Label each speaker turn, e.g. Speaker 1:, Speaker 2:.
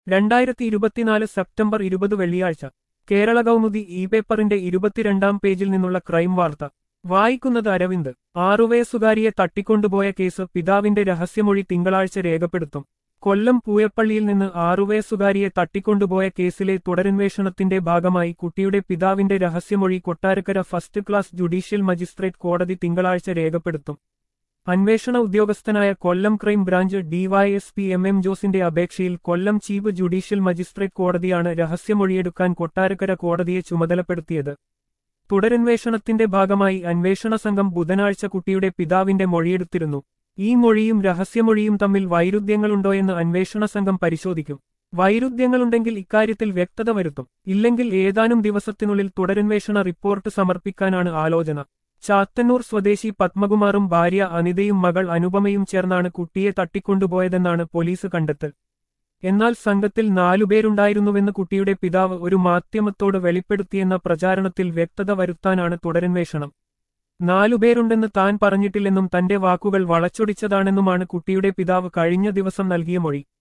Speaker 1: രണ്ടായിരത്തി ഇരുപത്തിനാല് സെപ്റ്റംബർ ഇരുപത് വെള്ളിയാഴ്ച കേരള കൗമുദി ഇ പേപ്പറിന്റെ ഇരുപത്തിരണ്ടാം പേജിൽ നിന്നുള്ള ക്രൈം വാർത്ത വായിക്കുന്നത് അരവിന്ദ് ആറുവയസ്സുകാരിയെ തട്ടിക്കൊണ്ടുപോയ കേസ് പിതാവിന്റെ രഹസ്യമൊഴി തിങ്കളാഴ്ച രേഖപ്പെടുത്തും കൊല്ലം പൂയപ്പള്ളിയിൽ നിന്ന് ആറുവയസ്സുകാരിയെ തട്ടിക്കൊണ്ടുപോയ കേസിലെ തുടരന്വേഷണത്തിന്റെ ഭാഗമായി കുട്ടിയുടെ പിതാവിന്റെ രഹസ്യമൊഴി Kottarakkara first class judicial magistrate കോടതി തിങ്കളാഴ്ച രേഖപ്പെടുത്തും അന്വേഷണ ഉദ്യോഗസ്ഥനായ Kollam crime branch DYSP M M ജോസിന്റെ അപേക്ഷയിൽ കൊല്ലം ചീഫ് ജുഡീഷ്യൽ മജിസ്ട്രേറ്റ് കോടതിയാണ് രഹസ്യമൊഴിയെടുക്കാൻ കൊട്ടാരക്കര കോടതിയെ ചുമതലപ്പെടുത്തിയത് തുടരന്വേഷണത്തിന്റെ ഭാഗമായി അന്വേഷണ സംഘം ബുധനാഴ്ച കുട്ടിയുടെ പിതാവിന്റെ മൊഴിയെടുത്തിരുന്നു ഈ മൊഴിയും രഹസ്യമൊഴിയും തമ്മിൽ വൈരുദ്ധ്യങ്ങളുണ്ടോയെന്ന് അന്വേഷണ സംഘം പരിശോധിക്കും വൈരുദ്ധ്യങ്ങളുണ്ടെങ്കിൽ ഇക്കാര്യത്തിൽ വ്യക്തത വരുത്തും ഇല്ലെങ്കിൽ ഏതാനും ദിവസത്തിനുള്ളിൽ തുടരന്വേഷണ റിപ്പോർട്ട് സമർപ്പിക്കാനാണ് ആലോചന ചാത്തന്നൂർ സ്വദേശി പത്മകുമാറും ഭാര്യ അനിതയും മകൾ അനുപമയും ചേർന്നാണ് കുട്ടിയെ തട്ടിക്കൊണ്ടുപോയതെന്നാണ് പോലീസ് കണ്ടെത്തൽ എന്നാൽ സംഘത്തിൽ നാലുപേരുണ്ടായിരുന്നുവെന്ന് കുട്ടിയുടെ പിതാവ് ഒരു മാധ്യമത്തോട് വെളിപ്പെടുത്തിയെന്ന പ്രചാരണത്തിൽ വ്യക്തത വരുത്താനാണ് തുടരന്വേഷണം നാലുപേരുണ്ടെന്ന് താൻ പറഞ്ഞിട്ടില്ലെന്നും തന്റെ വാക്കുകൾ വളച്ചൊടിച്ചതാണെന്നുമാണ് കുട്ടിയുടെ പിതാവ് കഴിഞ്ഞ ദിവസം നൽകിയ മൊഴി